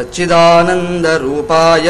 సచ్చిదానందరూపాయ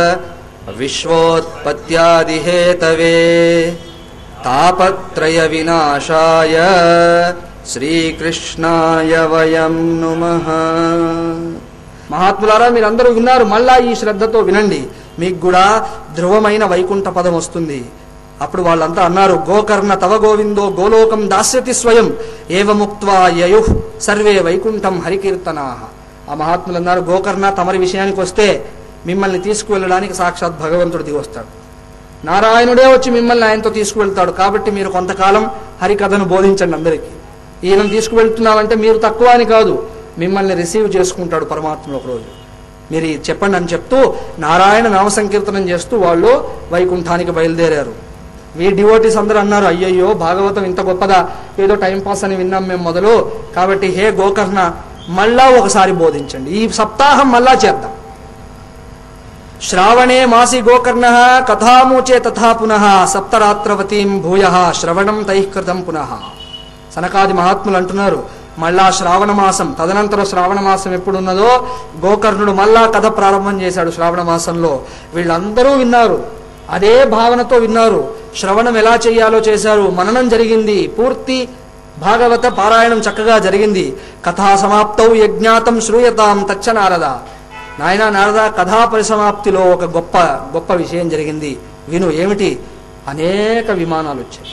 విశ్వోత్పత్యాదిహేతవే తాపత్రయ వినాశాయ శ్రీకృష్ణాయ వయం నుమః మహాత్ములారా మీరందరూ విన్నారు మళ్ళా ఈ శ్రద్ధతో వినండి మీకు కూడా ధ్రువమైన వైకుంఠ పదం వస్తుంది అప్పుడు వాళ్ళంతా అన్నారు గోకర్ణ తవ గోవిందో గోలోకం దాస్యతి స్వయం ఏవముక్త్వా యయు సర్వే వైకుంఠం హరికీర్తనా ఆ మహాత్ములు అన్నారు గోకర్ణ తమరి విషయానికి వస్తే మిమ్మల్ని తీసుకువెళ్ళడానికి సాక్షాత్ భగవంతుడు దిగి వస్తాడు నారాయణుడే వచ్చి మిమ్మల్ని ఆయనతో తీసుకువెళ్తాడు కాబట్టి మీరు కొంతకాలం హరికథను బోధించండి అందరికీ ఈయన తీసుకువెళ్తున్నామంటే మీరు తక్కువ అని కాదు మిమ్మల్ని రిసీవ్ చేసుకుంటాడు పరమాత్మ ఒకరోజు మీరు ఇది చెప్పండి అని చెప్తూ నారాయణ నామ సంకీర్తనం చేస్తూ వాళ్ళు వైకుంఠానికి బయలుదేరారు వీ డివోటీస్ అందరూ అన్నారు అయ్యయ్యో భాగవతం ఇంత గొప్పదా ఏదో టైం పాస్ అని విన్నాం మేము మొదలు కాబట్టి హే గోకర్ణ మళ్ళా ఒకసారి బోధించండి ఈ సప్తాహం మళ్ళా చేద్దాం శ్రావణే మాసి గోకర్ణ కథామూచే తథా పునః సప్తరాత్రవతీం భూయ శ్రవణం తైఃకృతం పునః సనకాది మహాత్ములు అంటున్నారు మళ్ళా శ్రావణ మాసం తదనంతరం శ్రావణ మాసం ఎప్పుడున్నదో గోకర్ణుడు మళ్ళా కథ ప్రారంభం చేశాడు శ్రావణ మాసంలో వీళ్ళందరూ విన్నారు అదే భావనతో విన్నారు శ్రవణం ఎలా చేయాలో చేశారు మననం జరిగింది పూర్తి భాగవత పారాయణం చక్కగా జరిగింది కథా సమాప్తౌ యజ్ఞాతం శ్రూయతాం తచ్చ నారద నాయన నారద కథా పరిసమాప్తిలో ఒక గొప్ప గొప్ప విషయం జరిగింది విను ఏమిటి అనేక విమానాలు వచ్చాయి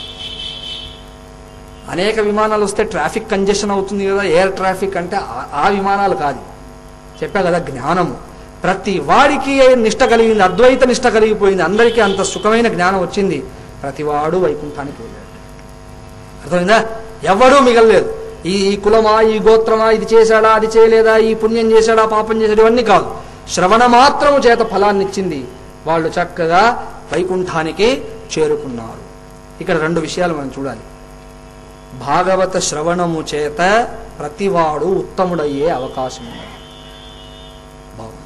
అనేక విమానాలు వస్తే ట్రాఫిక్ కంజెషన్ అవుతుంది కదా ఎయిర్ ట్రాఫిక్ అంటే ఆ- ఆ విమానాలు కాదు చెప్పా కదా జ్ఞానము ప్రతి వాడికి నిష్ట కలిగింది అద్వైత నిష్ట కలిగిపోయింది అందరికీ అంత సుఖమైన జ్ఞానం వచ్చింది ప్రతివాడు వైకుంఠానికి వెళ్ళాడు అర్థమైందా ఎవడూ మిగలలేదు ఈ ఈ కులమా ఈ గోత్రమా ఇది చేశాడా అది చేయలేదా ఈ పుణ్యం చేశాడా పాపం చేశాడు ఇవన్నీ కాదు శ్రవణ మాత్రము చేత ఫలాన్ని ఇచ్చింది వాళ్ళు చక్కగా వైకుంఠానికి చేరుకున్నారు ఇక్కడ రెండు విషయాలు మనం చూడాలి భాగవత శ్రవణము చేత ప్రతివాడు ఉత్తముడయ్యే అవకాశం ఉంది బాగుంది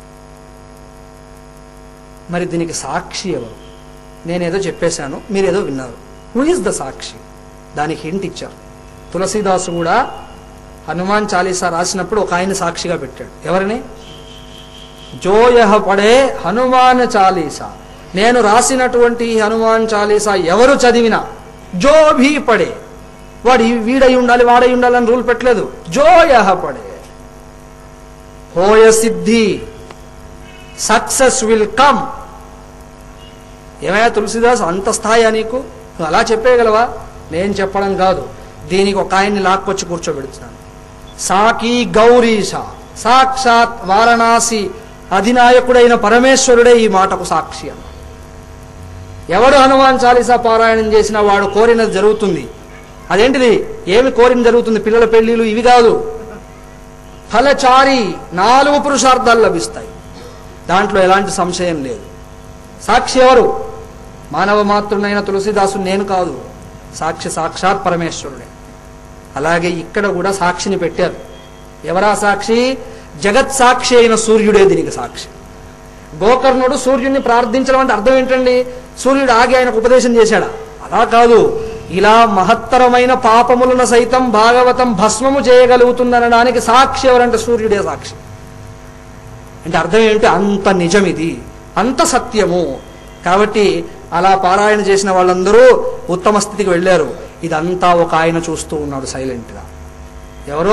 మరి దీనికి సాక్షి ఎవరు నేనేదో చెప్పేశాను మీరేదో విన్నారు హూ ఇస్ ద సాక్షి దానికి హింట్ ఇచ్చారు తులసీదాసు కూడా హనుమాన్ చాలీసా రాసినప్పుడు ఒక ఆయన సాక్షిగా పెట్టాడు ఎవరిని జోయహ పడే హనుమాన్ చాలీసా నేను రాసినటువంటి ఈ హనుమాన్ చాలీసా ఎవరు చదివినా జో భీ పడే వాడు ఈ- వీడై ఉండాలి వాడై ఉండాలని రూల్ పెట్టలేదు జోయహ పడే హోయ సిద్ధి సక్సెస్ విల్ కమ్ ఏమయ్యా తులసిదాస్ అంత స్థాయా నీకు నువ్వు అలా చెప్పేయగలవా నేను చెప్పడం కాదు దీనికి ఒక ఆయన్ని లాక్కొచ్చి కూర్చోబెడుతున్నాను సాకి గౌరీశ సాక్షాత్ వారణాసి అధినాయకుడైన పరమేశ్వరుడే ఈ మాటకు సాక్షి అన్న ఎవడు హనుమాన్ చాలీసా పారాయణం చేసినా వాడు కోరినది జరుగుతుంది అదేంటిది ఏమి కోరిన జరుగుతుంది పిల్లల పెళ్లిలు ఇవి కాదు ఫలచారి నాలుగు పురుషార్థాలు లభిస్తాయి దాంట్లో ఎలాంటి సంశయం లేదు సాక్షి ఎవరు మానవ మాతృనైన తులసిదాసు నేను కాదు సాక్షి సాక్షాత్ పరమేశ్వరుడే అలాగే ఇక్కడ కూడా సాక్షిని పెట్టారు ఎవరా సాక్షి జగత్ సాక్షి అయిన సూర్యుడే దీనికి సాక్షి గోకర్ణుడు సూర్యుడిని ప్రార్థించడం అంటే అర్థం ఏంటండి సూర్యుడు ఆగి ఆయనకు ఉపదేశం చేశాడా అలా కాదు ఇలా మహత్తరమైన పాపములను సైతం భాగవతం భస్మము చేయగలుగుతుందనడానికి సాక్షి ఎవరంటే సూర్యుడే సాక్షి అంటే అర్థం ఏంటి అంత నిజం ఇది అంత సత్యము కాబట్టి అలా పారాయణ చేసిన వాళ్ళందరూ ఉత్తమ స్థితికి వెళ్ళారు ఇదంతా ఒక ఆయన చూస్తూ ఉన్నాడు సైలెంట్గా ఎవరో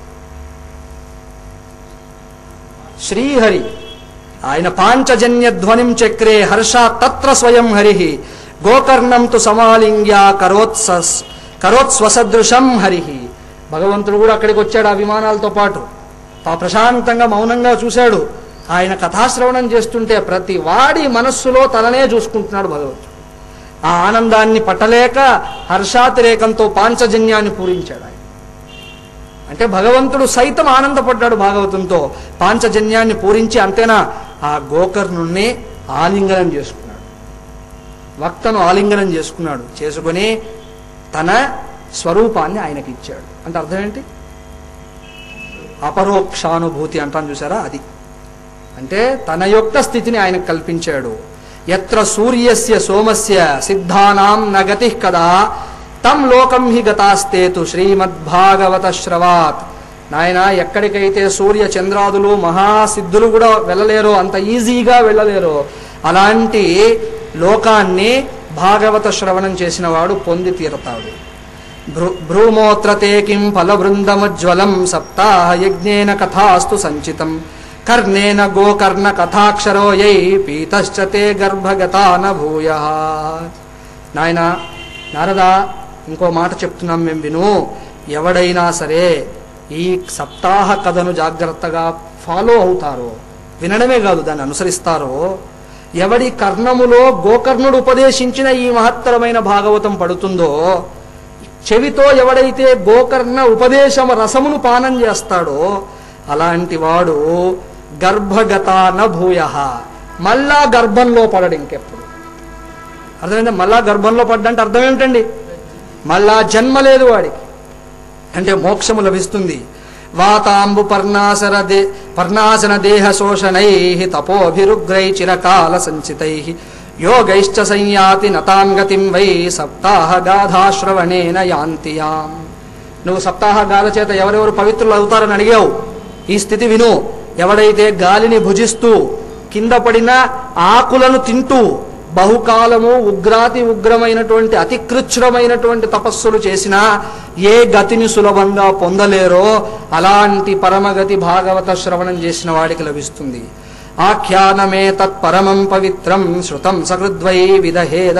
శ్రీహరి ఆయన పాంచజన్య ధ్వనిం చక్రే హర్ష తత్ర స్వయం హరి గోకర్ణం తు సమాలింగ్య కరోత్స కరోత్స్వసదృశం హరి భగవంతుడు కూడా అక్కడికి వచ్చాడు ఆ విమానాలతో పాటు ఆ ప్రశాంతంగా మౌనంగా చూశాడు ఆయన కథాశ్రవణం చేస్తుంటే ప్రతి వాడి మనస్సులో తననే చూసుకుంటున్నాడు భగవంతుడు ఆ ఆనందాన్ని పట్టలేక హర్షాతిరేకంతో పాంచజన్యాన్ని పూరించాడు ఆయన అంటే భగవంతుడు సైతం ఆనందపడ్డాడు భాగవతంతో పాంచజన్యాన్ని పూరించి అంతేనా ఆ గోకర్ణుణ్ణి ఆలింగనం చేసుకున్నాడు వక్తను ఆలింగనం చేసుకున్నాడు చేసుకుని తన స్వరూపాన్ని ఆయనకి ఇచ్చాడు అంటే అర్థం ఏంటి అపరోక్షానుభూతి అంటాను చూసారా అది అంటే తన యొక్క స్థితిని ఆయనకు కల్పించాడు ఎత్ర సూర్యస్య సోమస్య సిద్ధానాం నగతి కదా తం లోకం హి గతాస్తేతు శ్రీమద్భాగవత శ్రవాత్ నాయన ఎక్కడికైతే సూర్య చంద్రాదులు మహాసిద్ధులు కూడా వెళ్ళలేరో అంత ఈజీగా వెళ్ళలేరో అలాంటి లోకాన్ని భాగవత శ్రవణం చేసిన వాడు పొంది తీరతాడు భ్రూ- భ్రూమోత్రతే కిం ఫలవృందముజ్వలం సప్తాహ యజ్ఞేన కథాస్తు సంచితం కర్ణేన గోకర్ణ కథాక్షరో యై పీతశ్చ తే గర్భగతా న భూయ నాయన నారద ఇంకో మాట చెప్తున్నాం మేము విను ఎవడైనా సరే ఈ సప్తాహ కథను జాగ్రత్తగా ఫాలో అవుతారో వినడమే కాదు దాన్ని అనుసరిస్తారో ఎవడి కర్ణములో గోకర్ణుడు ఉపదేశించిన ఈ మహత్తరమైన భాగవతం పడుతుందో చెవితో ఎవడైతే గోకర్ణ ఉపదేశం రసమును పానం చేస్తాడో అలాంటి వాడు గర్భగతాన భూయ మళ్ళా గర్భంలో పడడు ఇంకెప్పుడు అర్థమైందా మళ్ళా గర్భంలో పడ్డంటే అర్థం ఏమిటండి మళ్ళా జన్మ లేదు వాడికి అంటే మోక్షము లభిస్తుంది వాతాంబు పర్ణాసర దే పర్ణాసన దేహ శోషణై తపోభిరుగ్రై చిరకాల సంచితై యోగైశ్చ సంయాతి నతాం గతిం వై సప్తాహ గాథాశ్రవణేన యాంతియాం నువ్వు సప్తాహ గాథ చేత ఎవరెవరు పవిత్రులు అవుతారని అడిగావు ఈ స్థితి విను ఎవడైతే గాలిని భుజిస్తూ కింద పడిన ఆకులను తింటూ బహుకాలము ఉగ్రాతి ఉగ్రమైనటువంటి అతి కృచ్ఛ్రమైనటువంటి తపస్సులు చేసినా ఏ గతిని సులభంగా పొందలేరో అలాంటి పరమగతి భాగవత శ్రవణం చేసిన వాడికి లభిస్తుంది ఆఖ్యానమే తత్పరమం పవిత్రం శృతం సకృద్వై విదహేద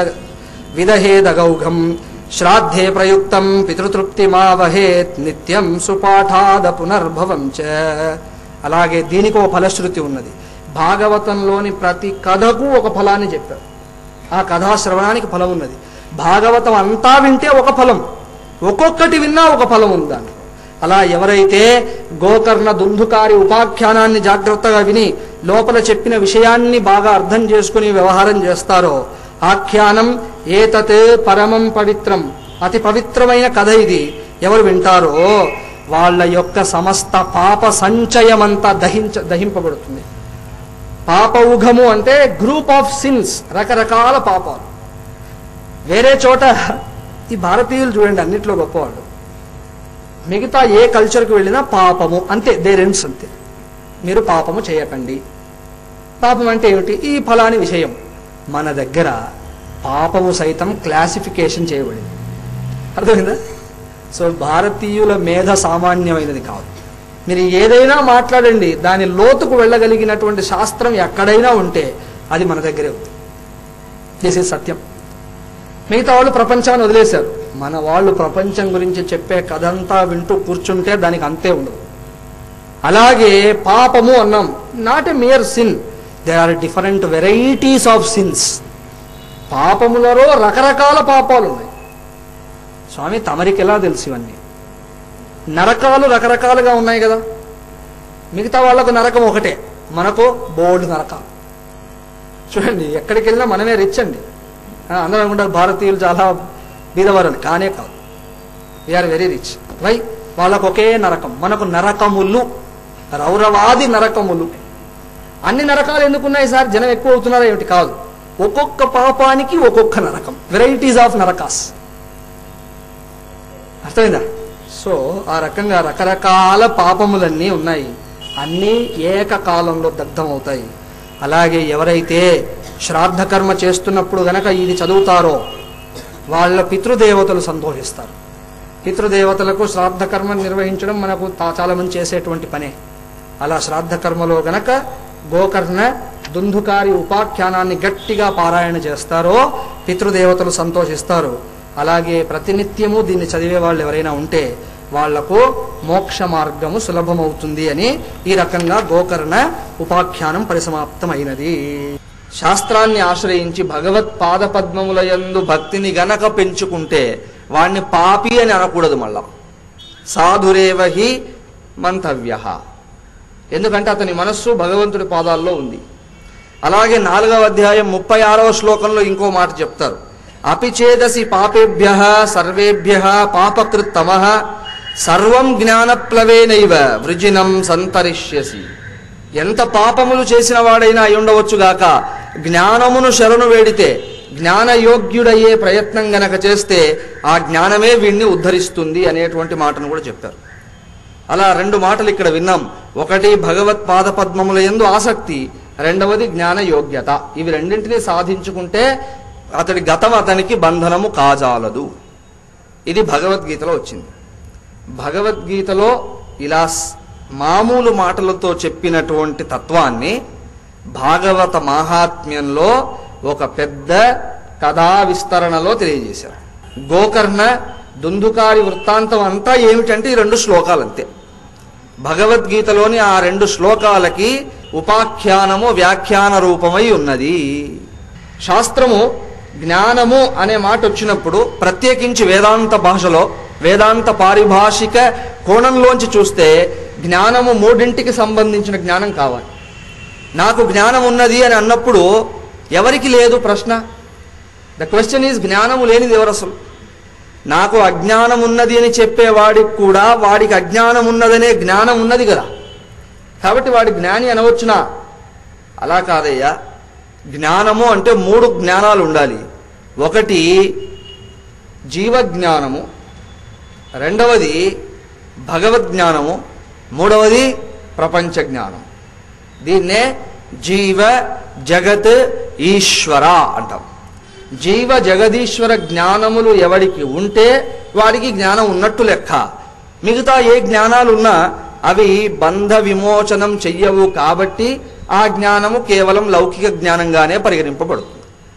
విదహేదగౌఘం శ్రాద్ధే ప్రయుక్తం పితృతృప్తిమావహేత్ నిత్యం సుపాఠాద పునర్భవం చ అలాగే దీనికి ఒక ఫలశ్రుతి ఉన్నది భాగవతంలోని ప్రతి కథకు ఒక ఫలాన్ని చెప్పారు ఆ కథా శ్రవణానికి ఫలం ఉన్నది భాగవతం అంతా వింటే ఒక ఫలం ఒక్కొక్కటి విన్నా ఒక ఫలం ఉంది దాంట్లో అలా ఎవరైతే గోకర్ణ దుందుకారి ఉపాఖ్యానాన్ని జాగ్రత్తగా విని లోపల చెప్పిన విషయాన్ని బాగా అర్థం చేసుకుని వ్యవహారం చేస్తారో ఆఖ్యానం ఏతత్ పరమం పవిత్రం అతి పవిత్రమైన కథ ఇది ఎవరు వింటారో వాళ్ళ యొక్క సమస్త పాప సంచయమంతా దహించ దహింపబడుతుంది పాపౌఘము అంటే గ్రూప్ ఆఫ్ సిన్స్ రకరకాల పాపాలు వేరే చోట ఈ భారతీయులు చూడండి అన్నిట్లో గొప్పవాళ్ళు మిగతా ఏ కల్చర్కి వెళ్ళినా పాపము అంతే దే రెండ్స్ అంతే మీరు పాపము చేయకండి పాపం అంటే ఏమిటి ఈ ఫలాని విషయం మన దగ్గర పాపము సైతం క్లాసిఫికేషన్ చేయబడింది అర్థమైందా సో భారతీయుల మేధ సామాన్యమైనది కాదు మీరు ఏదైనా మాట్లాడండి దాని లోతుకు వెళ్ళగలిగినటువంటి శాస్త్రం ఎక్కడైనా ఉంటే అది మన దగ్గరే ఉంది దిస్ ఇస్ సత్యం మిగతా వాళ్ళు ప్రపంచాన్ని వదిలేశారు మన వాళ్ళు ప్రపంచం గురించి చెప్పే కథంతా వింటూ కూర్చుంటే దానికి అంతే ఉండదు అలాగే పాపము అన్నాం not a mere sin they are different varieties of sins పాపములలో రకరకాల పాపాలు ఉన్నాయి స్వామి తమరికి ఎలా తెలుసు ఇవన్నీ నరకాలు రకరకాలుగా ఉన్నాయి కదా మిగతా వాళ్ళకు నరకం ఒకటే మనకు బోల్డ్ నరకాలు చూడండి ఎక్కడికి వెళ్ళినా మనమే రిచ్ అండి ఆ, అందరూ అనుకుంటారు భారతీయులు చాలా బీదవారని కానే కాదు వీఆర్ వెరీ రిచ్ వై వాళ్ళకు ఒకే నరకం మనకు నరకములు రౌరవాది నరకములు అన్ని నరకాలు ఎందుకున్నాయి సార్ జనం ఎక్కువ అవుతున్నారా ఏమిటి కాదు ఒక్కొక్క పాపానికి ఒక్కొక్క నరకం వెరైటీస్ ఆఫ్ నరకాస్ అర్థమైందా సో ఆ రకంగా రకరకాల పాపములన్నీ ఉన్నాయి అన్నీ ఏకకాలంలో దగ్ధమవుతాయి అలాగే ఎవరైతే శ్రాద్ధ కర్మ చేస్తున్నప్పుడు గనక ఇది చదువుతారో వాళ్ళ పితృదేవతలు సంతోషిస్తారు పితృదేవతలకు శ్రాద్ధ కర్మ నిర్వహించడం మనకు తా- చాలా మంది చేసేటువంటి పనే అలా శ్రాద్ధ కర్మలో గనక గోకర్ణ దుందుకారి ఉపాఖ్యానాన్ని గట్టిగా పారాయణ చేస్తారో పితృదేవతలు సంతోషిస్తారు అలాగే ప్రతినిత్యము దీన్ని చదివే వాళ్ళు ఎవరైనా ఉంటే వాళ్లకు మోక్ష మార్గము సులభమవుతుంది అని ఈ రకంగా గోకర్ణ ఉపాఖ్యానం పరిసమాప్తమైనది శాస్త్రాన్ని ఆశ్రయించి భగవత్ పాద పద్మముల యందు భక్తిని గనక పెంచుకుంటే వాణ్ణి పాపి అని అనకూడదు మళ్ళా సాధురేవ హి మంతవ్య ఎందుకంటే అతని మనస్సు భగవంతుడి పాదాల్లో ఉంది అలాగే నాలుగవ అధ్యాయం ముప్పై ఆరవ శ్లోకంలో ఇంకో మాట చెప్తారు అపిచేదసి పాపేభ్య సర్వేభ్య పాపకృత్తమ సర్వం జ్ఞానప్లవేనైవ వృజినం సంతరిష్యసి ఎంత పాపములు చేసిన వాడైనా అయి ఉండవచ్చుగాక జ్ఞానమును శరణు వేడితే జ్ఞానయోగ్యుడయ్యే ప్రయత్నం గనక చేస్తే ఆ జ్ఞానమే వీడిని ఉద్ధరిస్తుంది అనేటువంటి మాటను కూడా చెప్పారు అలా రెండు మాటలు ఇక్కడ విన్నాం ఒకటి భగవత్ పాద పద్మముల ఎందు ఆసక్తి రెండవది జ్ఞాన యోగ్యత ఇవి రెండింటినీ సాధించుకుంటే అతడి గతం అతనికి బంధనము కాజాలదు ఇది భగవద్గీతలో వచ్చింది భగవద్గీతలో ఇలా స్- మామూలు మాటలతో చెప్పినటువంటి తత్వాన్ని భాగవత మాహాత్మ్యంలో ఒక పెద్ద కథా విస్తరణలో తెలియజేశారు గోకర్ణ దుందుకారి వృత్తాంతం అంతా ఏమిటంటే ఈ రెండు శ్లోకాలు అంతే భగవద్గీతలోని ఆ రెండు శ్లోకాలకి ఉపాఖ్యానము వ్యాఖ్యాన రూపమై ఉన్నది శాస్త్రము జ్ఞానము అనే మాట వచ్చినప్పుడు ప్రత్యేకించి వేదాంత భాషలో వేదాంత పారిభాషిక కోణంలోంచి చూస్తే జ్ఞానము మూడింటికి సంబంధించిన జ్ఞానం కావాలి నాకు జ్ఞానం ఉన్నది అని అన్నప్పుడు ఎవరికి లేదు ప్రశ్న ద క్వశ్చన్ ఈజ్ జ్ఞానము లేనిది ఎవరు అసలు నాకు అజ్ఞానం ఉన్నది అని చెప్పేవాడికి కూడా వాడికి అజ్ఞానం ఉన్నదనే జ్ఞానం ఉన్నది కదా కాబట్టి వాడి జ్ఞాని అనవచ్చునా అలా కాదయ్యా జ్ఞానము అంటే మూడు జ్ఞానాలు ఉండాలి ఒకటి జీవజ్ఞానము రెండవది భగవద్జ్ఞానము మూడవది ప్రపంచ జ్ఞానం దీన్నే జీవ జగత్ ఈశ్వర అంటాం జీవ జగదీశ్వర జ్ఞానములు ఎవడికి ఉంటే వాడికి జ్ఞానం ఉన్నట్టు లెక్క మిగతా ఏ జ్ఞానాలు ఉన్నా అవి బంధ విమోచనం చెయ్యవు కాబట్టి ఆ జ్ఞానము కేవలం లౌకిక జ్ఞానంగానే పరిగణింపబడుతుంది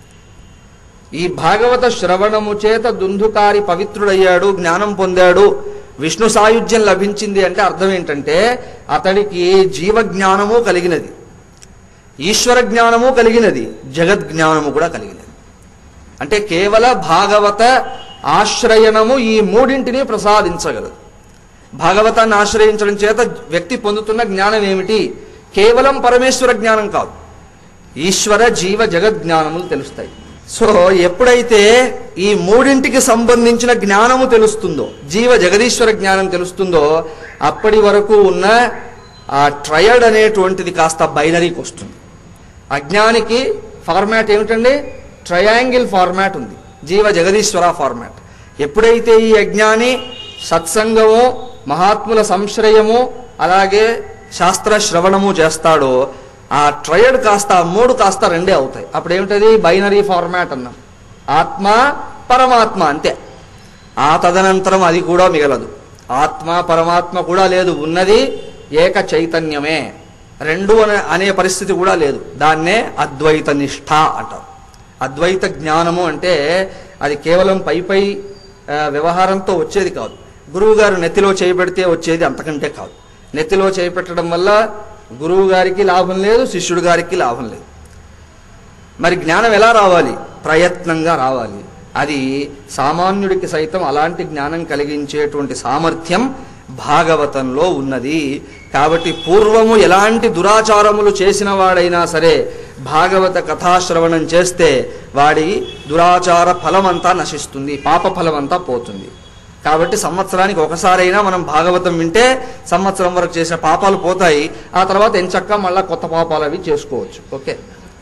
ఈ భాగవత శ్రవణము చేత దుందుకారి పవిత్రుడయ్యాడు జ్ఞానం పొందాడు విష్ణు సాయుధ్యం లభించింది అంటే అర్థం ఏంటంటే అతడికి జీవ జ్ఞానము కలిగినది ఈశ్వర జ్ఞానము కలిగినది జగద్ జ్ఞానము కూడా కలిగినది అంటే కేవల భాగవత ఆశ్రయణము ఈ మూడింటిని ప్రసాదించగలదు భాగవతాన్ని ఆశ్రయించడం చేత వ్యక్తి పొందుతున్న జ్ఞానం ఏమిటి కేవలం పరమేశ్వర జ్ఞానం కాదు ఈశ్వర జీవ జగత్ జ్ఞానములు తెలుస్తాయి సో ఎప్పుడైతే ఈ మూడింటికి సంబంధించిన జ్ఞానము తెలుస్తుందో జీవ జగదీశ్వర జ్ఞానం తెలుస్తుందో అప్పటి వరకు ఉన్న ఆ ట్రయడ్ అనేటువంటిది కాస్త బైనరీకి వస్తుంది అజ్ఞానికి ఫార్మాట్ ఏమిటండి ట్రయాంగిల్ ఫార్మాట్ ఉంది జీవ జగదీశ్వర ఫార్మాట్ ఎప్పుడైతే ఈ అజ్ఞాని సత్సంగము మహాత్ముల సంశ్రయము అలాగే శాస్త్ర శ్రవణము చేస్తాడో ఆ ట్రయడ్ కాస్త ఆ మూడు కాస్త రెండే అవుతాయి అప్పుడు ఏమిటది బైనరీ ఫార్మాట్ అన్నాం ఆత్మ పరమాత్మ అంతే ఆ తదనంతరం అది కూడా మిగలదు ఆత్మ పరమాత్మ కూడా లేదు ఉన్నది ఏక చైతన్యమే రెండు అనే అనే పరిస్థితి కూడా లేదు దాన్నే అద్వైత నిష్ఠ అంటారు అద్వైత జ్ఞానము అంటే అది కేవలం పై పై ఆ, వ్యవహారంతో వచ్చేది కాదు గురువు గారు నెత్తిలో చేయబెడితే వచ్చేది అంతకంటే కాదు నెత్తిలో చేపెట్టడం వల్ల గురువు గారికి లాభం లేదు శిష్యుడు గారికి లాభం లేదు మరి జ్ఞానం ఎలా రావాలి ప్రయత్నంగా రావాలి అది సామాన్యుడికి సైతం అలాంటి జ్ఞానం కలిగించేటువంటి సామర్థ్యం భాగవతంలో ఉన్నది కాబట్టి పూర్వము ఎలాంటి దురాచారములు చేసిన వాడైనా సరే భాగవత కథాశ్రవణం చేస్తే వాడి దురాచార ఫలమంతా నశిస్తుంది పాప ఫలమంతా పోతుంది కాబట్టి సంవత్సరానికి ఒకసారైనా మనం భాగవతం వింటే సంవత్సరం వరకు చేసిన పాపాలు పోతాయి ఆ తర్వాత ఎంచక్క మళ్ళా కొత్త పాపాలు అవి చేసుకోవచ్చు ఓకే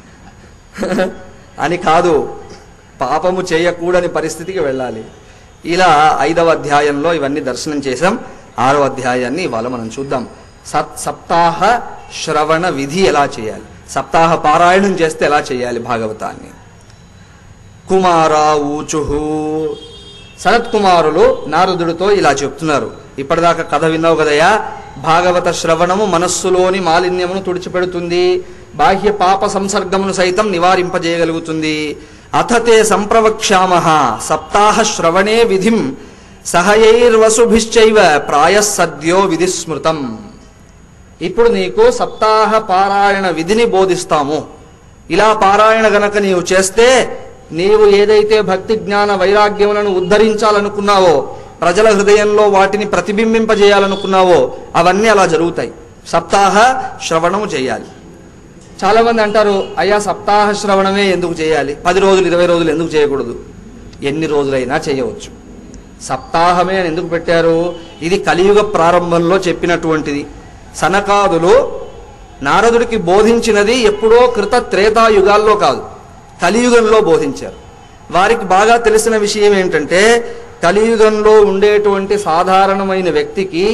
అని కాదు పాపము చేయకూడని పరిస్థితికి వెళ్ళాలి ఇలా ఐదవ అధ్యాయంలో ఇవన్నీ దర్శనం చేసాం ఆరో అధ్యాయాన్ని ఇవాళ మనం చూద్దాం సత్ సప్తాహ శ్రవణ విధి ఎలా చేయాలి సప్తాహ పారాయణం చేస్తే ఎలా చేయాలి భాగవతాన్ని కుమారా ఊచుహు సనత్ కుమారులు నారదుడితో ఇలా చెప్తున్నారు ఇప్పటిదాకా కథ విన్నావు కదయ్యా భాగవత శ్రవణము మనస్సులోని మాలిన్యమును తుడిచిపెడుతుంది బాహ్య పాప సంసర్గమును సైతం నివారింపజేయగలుగుతుంది అథతే సంప్రవక్ష్యామ సప్తాహ శ్రవణే విధిం సహయైర్వసుభిశ్చైవ ప్రాయస్సద్యో విధిస్మృతం ఇప్పుడు నీకు సప్తాహ పారాయణ విధిని బోధిస్తాము ఇలా పారాయణ గనక నీవు చేస్తే నీవు ఏదైతే భక్తి జ్ఞాన వైరాగ్యములను ఉద్ధరించాలనుకున్నావో ప్రజల హృదయంలో వాటిని ప్రతిబింబింపజేయాలనుకున్నావో అవన్నీ అలా జరుగుతాయి సప్తాహ శ్రవణము చేయాలి చాలా మంది అంటారు అయ్యా సప్తాహ శ్రవణమే ఎందుకు చేయాలి పది రోజులు ఇరవై రోజులు ఎందుకు చేయకూడదు ఎన్ని రోజులైనా చేయవచ్చు సప్తాహమే అని ఎందుకు పెట్టారు ఇది కలియుగ ప్రారంభంలో చెప్పినటువంటిది సనకాదులు నారదుడికి బోధించినది ఎప్పుడో కృత త్రేతాయుగాల్లో కాదు కలియుగంలో బోధించారు వారికి బాగా తెలిసిన విషయం ఏంటంటే కలియుగంలో ఉండేటువంటి సాధారణమైన వ్యక్తికి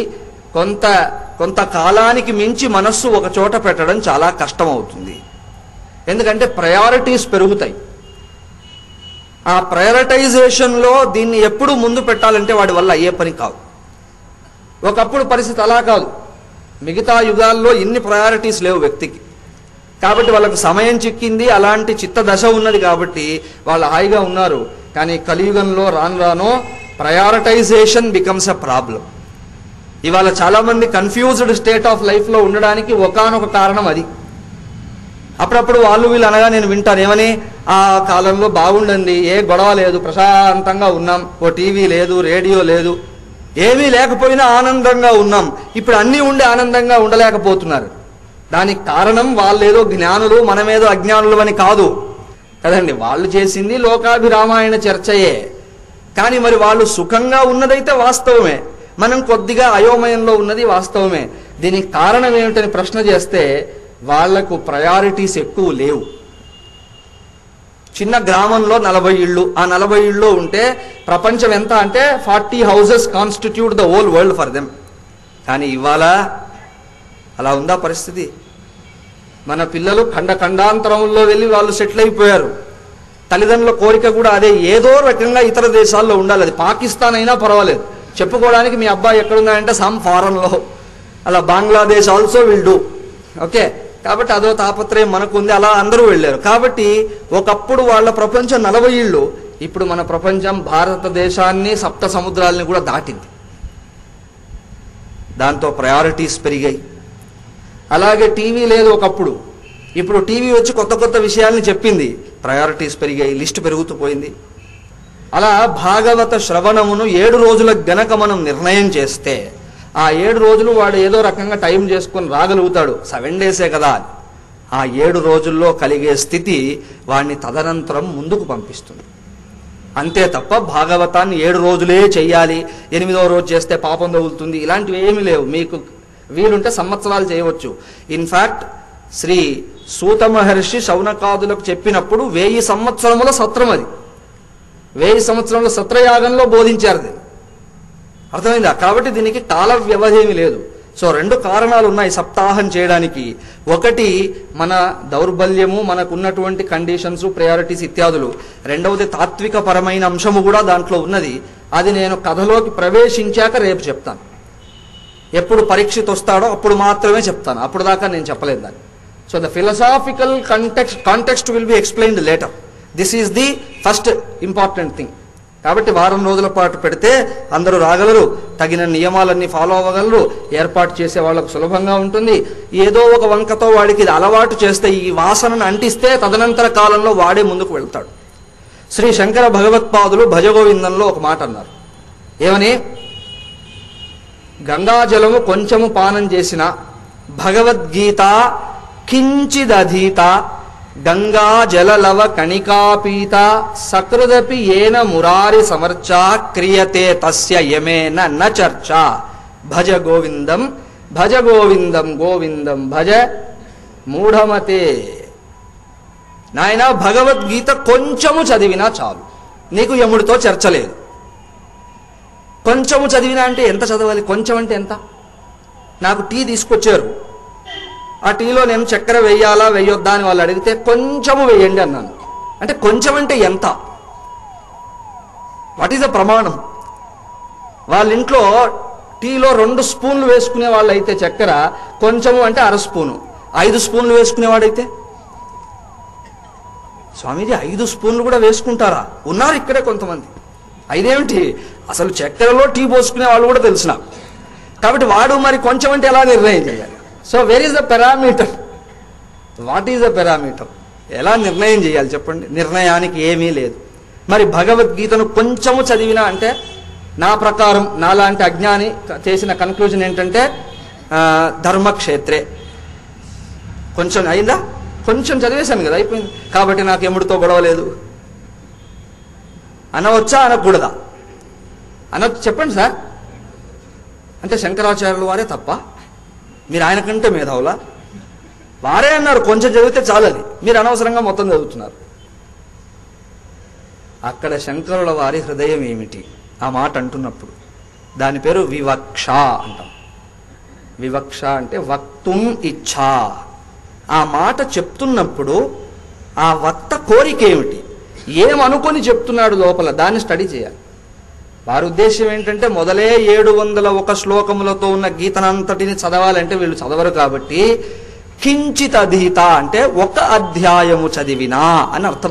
కొంత కొంతకాలానికి మించి మనస్సు ఒక చోట పెట్టడం చాలా కష్టం అవుతుంది ఎందుకంటే ప్రయారిటీస్ పెరుగుతాయి ఆ ప్రయారిటైజేషన్లో దీన్ని ఎప్పుడు ముందు పెట్టాలంటే వాడి వల్ల అయ్యే పని కాదు ఒకప్పుడు పరిస్థితి అలా కాదు మిగతా యుగాల్లో ఇన్ని ప్రయారిటీస్ లేవు వ్యక్తికి కాబట్టి వాళ్ళకు సమయం చిక్కింది అలాంటి చిత్త దశ ఉన్నది కాబట్టి వాళ్ళు హాయిగా ఉన్నారు కానీ కలియుగంలో రాను రాను ప్రయారిటైజేషన్ బికమ్స్ అ ప్రాబ్లం ఇవాళ చాలా మంది కన్ఫ్యూజ్డ్ స్టేట్ ఆఫ్ లైఫ్లో ఉండడానికి ఒకానొక కారణం అది అప్పుడప్పుడు వాళ్ళు వీళ్ళు అనగా నేను వింటాను ఏమని ఆ కాలంలో బాగుండండి ఏ గొడవ లేదు ప్రశాంతంగా ఉన్నాం ఓ టీవీ లేదు రేడియో లేదు ఏమీ లేకపోయినా ఆనందంగా ఉన్నాం ఇప్పుడు అన్నీ ఉండి ఆనందంగా ఉండలేకపోతున్నారు దానికి కారణం వాళ్ళేదో జ్ఞానులు మనమేదో అజ్ఞానులు అని కాదు కదండి వాళ్ళు చేసింది లోకాభిరామాయణ చర్చయే కానీ మరి వాళ్ళు సుఖంగా ఉన్నదైతే వాస్తవమే మనం కొద్దిగా అయోమయంలో ఉన్నది వాస్తవమే దీనికి కారణం ఏమిటని ప్రశ్న చేస్తే వాళ్లకు ప్రయారిటీస్ ఎక్కువ లేవు చిన్న గ్రామంలో నలభై ఇళ్ళు ఆ నలభై ఇళ్ళు ఉంటే ప్రపంచం ఎంత అంటే forty houses constitute the whole world for them కానీ ఇవాళ అలా ఉందా పరిస్థితి మన పిల్లలు ఖండ ఖండాంతరంలో వెళ్ళి వాళ్ళు సెటిల్ అయిపోయారు తల్లిదండ్రుల కోరిక కూడా అదే ఏదో రకంగా ఇతర దేశాల్లో ఉండాలి అది పాకిస్తాన్ అయినా పర్వాలేదు చెప్పుకోవడానికి మీ అబ్బాయి ఎక్కడున్నాడంటే సమ్ ఫారెన్లో అలా Bangladesh also will do okay కాబట్టి అదో తాపత్రయం మనకుంది అలా అందరూ వెళ్ళారు కాబట్టి ఒకప్పుడు వాళ్ళ ప్రపంచం నలభై ఇళ్ళు ఇప్పుడు మన ప్రపంచం భారతదేశాన్ని సప్త సముద్రాలని కూడా దాటింది దాంతో ప్రయారిటీస్ పెరిగాయి అలాగే టీవీ లేదు ఒకప్పుడు ఇప్పుడు టీవీ వచ్చి కొత్త కొత్త విషయాల్ని చెప్పింది ప్రయారిటీస్ పెరిగాయి లిస్టు పెరుగుతూ పోయింది అలా భాగవత శ్రవణమును ఏడు రోజుల గనక మనం నిర్ణయం చేస్తే ఆ ఏడు రోజులు వాడు ఏదో రకంగా టైం చేసుకొని రాగలుగుతాడు సెవెన్ డేసే కదా అని. ఆ ఏడు రోజుల్లో కలిగే స్థితి వాడిని తదనంతరం ముందుకు పంపిస్తుంది అంతే తప్ప భాగవతాన్ని ఏడు రోజులే చెయ్యాలి ఎనిమిదవ రోజు చేస్తే పాపం తగులుతుంది ఇలాంటివి ఏమీ లేవు మీకు వీలుంటే సంవత్సరాలు చేయవచ్చు ఇన్ఫాక్ట్ శ్రీ సూత మహర్షి శౌనకాదులకు చెప్పినప్పుడు వెయ్యి సంవత్సరముల సత్రం అది వెయ్యి సంవత్సరముల సత్రయాగంలో బోధించారు దీన్ని అర్థమైందా కాబట్టి దీనికి కాల వ్యవధి ఏమీ లేదు సో రెండు కారణాలు ఉన్నాయి సప్తాహం చేయడానికి ఒకటి మన దౌర్బల్యము మనకున్నటువంటి కండిషన్స్ ప్రయారిటీస్ ఇత్యాదులు రెండవది తాత్విక పరమైన అంశము కూడా దాంట్లో ఉన్నది అది నేను కథలోకి ప్రవేశించాక రేపు చెప్తాను ఎప్పుడు పరీక్షిత్ వస్తాడో అప్పుడు మాత్రమే చెప్తాను అప్పుడు దాకా నేను చెప్పలేదు దాన్ని so the philosophical context context will be explained later this is the first important thing కాబట్టి వారం రోజుల పాటు పెడితే అందరూ రాగలరు తగిన నియమాలన్నీ ఫాలో అవ్వగలరు ఏర్పాటు చేసే వాళ్ళకు సులభంగా ఉంటుంది ఏదో ఒక వంకతో వాడికి ఇది అలవాటు చేస్తే ఈ వాసనను అంటిస్తే తదనంతర కాలంలో వాడే ముందుకు వెళ్తాడు శ్రీ శంకర భగవత్పాదులు భజగోవిందంలో ఒక మాట అన్నారు ఏమని గంగాజలము కొంచెము పానం చేసిన భగవద్గీత కించిదధీత గంగా జలలవ కణికాపీత సకృదపి ఏన మురారి సమర్చా క్రియతే తస్య యమేన న చర్చ భజ గోవిందం భజ గోవిందం గోవిందం భజ మూఢమతే నాయన భగవద్గీత కొంచెము చదివినా చాలు నీకు యముడితో చర్చ లేదు కొంచెము చదివినా అంటే ఎంత చదవాలి కొంచెం అంటే ఎంత నాకు టీ తీసుకొచ్చారు ఆ టీలో నేను చక్కెర వేయాలా వేయొద్దా అని వాళ్ళు అడిగితే కొంచెము వేయండి అన్నాను అంటే కొంచెం అంటే ఎంత వాట్ ఈస్ ద ప్రమాణం వాళ్ళ ఇంట్లో టీలో రెండు స్పూన్లు వేసుకునే వాళ్ళు అయితే చక్కెర కొంచెము అంటే అర స్పూను ఐదు స్పూన్లు వేసుకునేవాడైతే స్వామీజీ ఐదు స్పూన్లు కూడా వేసుకుంటారా ఉన్నారు ఇక్కడే కొంతమంది ఐదేమిటి అసలు చక్కెరలో టీ పోసుకునే వాళ్ళు కూడా తెలుసు నాకు కాబట్టి వాడు మరి కొంచెం అంటే ఎలా నిర్ణయం చేయాలి so where is the parameter what is the parameter ఎలా నిర్ణయం చేయాలి చెప్పండి నిర్ణయానికి ఏమీ లేదు మరి భగవద్గీతను కొంచెము చదివినా అంటే నా ప్రకారం నాలాంటి అజ్ఞాని క- చేసిన కన్క్లూజన్ ఏంటంటే ఆ, ధర్మక్షేత్రే కొంచెం అయిందా కొంచెం చదివేశాను కదా అయిపోయింది కాబట్టి నాకు ఎముడితో గొడవ లేదు అనవచ్చా అనకూడదా అన చెప్పండి సార్ అంటే శంకరాచార్యుల వారే తప్ప మీరు ఆయన కంటే మేధావులా వారే అన్నారు కొంచెం చదివితే చాలని మీరు అనవసరంగా మొత్తం చదువుతున్నారు అక్కడ శంకరుల వారి హృదయం ఏమిటి ఆ మాట అంటున్నప్పుడు దాని పేరు వివక్ష అంటాం వివక్ష అంటే వక్తుం ఇచ్ఛా ఆ మాట చెప్తున్నప్పుడు ఆ వక్త కోరిక ఏమిటి ఏమనుకొని చెప్తున్నాడు లోపల దాన్ని స్టడీ చేయాలి వారి ఉద్దేశం ఏంటంటే మొదలే ఏడు వందల ఒక శ్లోకములతో ఉన్న గీతనంతటిని చదవాలంటే వీళ్ళు చదవరు కాబట్టి కించిత్ అధీత అంటే ఒక అధ్యాయము చదివినా అని అర్థం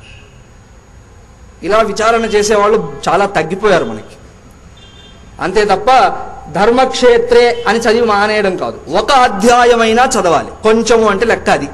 ఇలా విచారణ చేసేవాళ్ళు చాలా తగ్గిపోయారు మనకి అంతే తప్ప ధర్మక్షేత్రే అని చదివి మానేయడం కాదు ఒక అధ్యాయమైనా చదవాలి కొంచెము అంటే లెక్క అది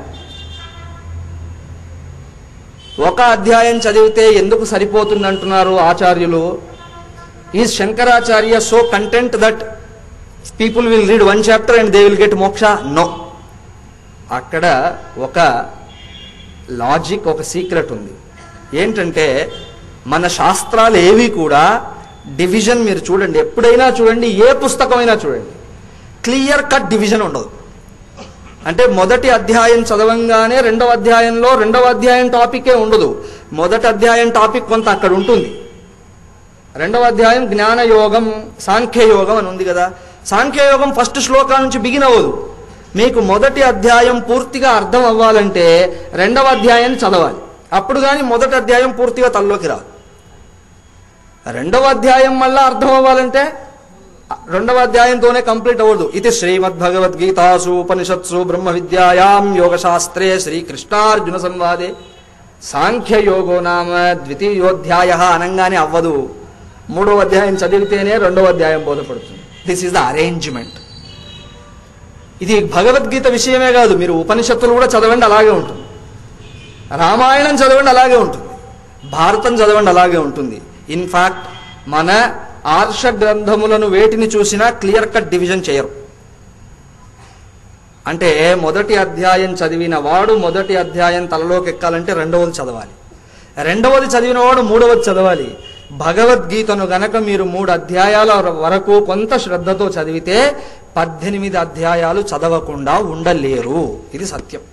ఒక అధ్యాయం చదివితే ఎందుకు సరిపోతుంది అంటున్నారు ఆచార్యులు ఈ Shankaracharya so content that people will read one chapter and they will get moksha no అక్కడ ఒక లాజిక్ ఒక సీక్రెట్ ఉంది ఏంటంటే మన శాస్త్రాలు ఏవి కూడా డివిజన్ మీరు చూడండి ఎప్పుడైనా చూడండి ఏ పుస్తకమైనా చూడండి క్లియర్ కట్ డివిజన్ ఉండదు అంటే మొదటి అధ్యాయం చదవంగానే రెండవ అధ్యాయంలో రెండవ అధ్యాయం టాపికే ఉండదు మొదటి అధ్యాయం టాపిక్ కొంత అక్కడ ఉంటుంది రెండవ అధ్యాయం జ్ఞానయోగం సాంఖ్యయోగం అని ఉంది కదా సాంఖ్యయోగం ఫస్ట్ శ్లోకా నుంచి బిగిన్ అవ్వదు మీకు మొదటి అధ్యాయం పూర్తిగా అర్థం అవ్వాలంటే రెండవ అధ్యాయాన్ని చదవాలి అప్పుడు కానీ మొదటి అధ్యాయం పూర్తిగా తల్లోకి రాదు రెండవ అధ్యాయం మళ్ళా అర్థం అవ్వాలంటే రెండవ అధ్యాయంతోనే కంప్లీట్ అవ్వదు ఇది శ్రీమద్భగవద్గీతాసు ఉపనిషత్సు బ్రహ్మ విద్యాయాం యోగశాస్త్రే శ్రీకృష్ణార్జున సంవాదే సాంఖ్యయోగో నామ ద్వితీయోధ్యాయ అనంగానే అవ్వదు మూడవ అధ్యాయం చదివితేనే రెండవ అధ్యాయం బోధపడుతుంది దిస్ ఈస్ ద అరేంజ్మెంట్ ఇది భగవద్గీత విషయమే కాదు మీరు ఉపనిషత్తులు కూడా చదవండి అలాగే ఉంటుంది రామాయణం చదవండి అలాగే ఉంటుంది భారతం చదవండి అలాగే ఉంటుంది ఇన్ఫాక్ట్ మన ఆర్ష గ్రంథములను వేటిని చూసినా క్లియర్ కట్ డివిజన్ చేయరు అంటే మొదటి అధ్యాయం చదివిన వాడు మొదటి అధ్యాయం తలలోకి ఎక్కాలంటే రెండవది చదవాలి రెండవది చదివిన వాడు మూడవది చదవాలి భగవద్గీతను గనక మీరు మూడు అధ్యాయాల వరకు కొంత శ్రద్ధతో చదివితే పద్దెనిమిది అధ్యాయాలు చదవకుండా ఉండలేరు ఇది సత్యం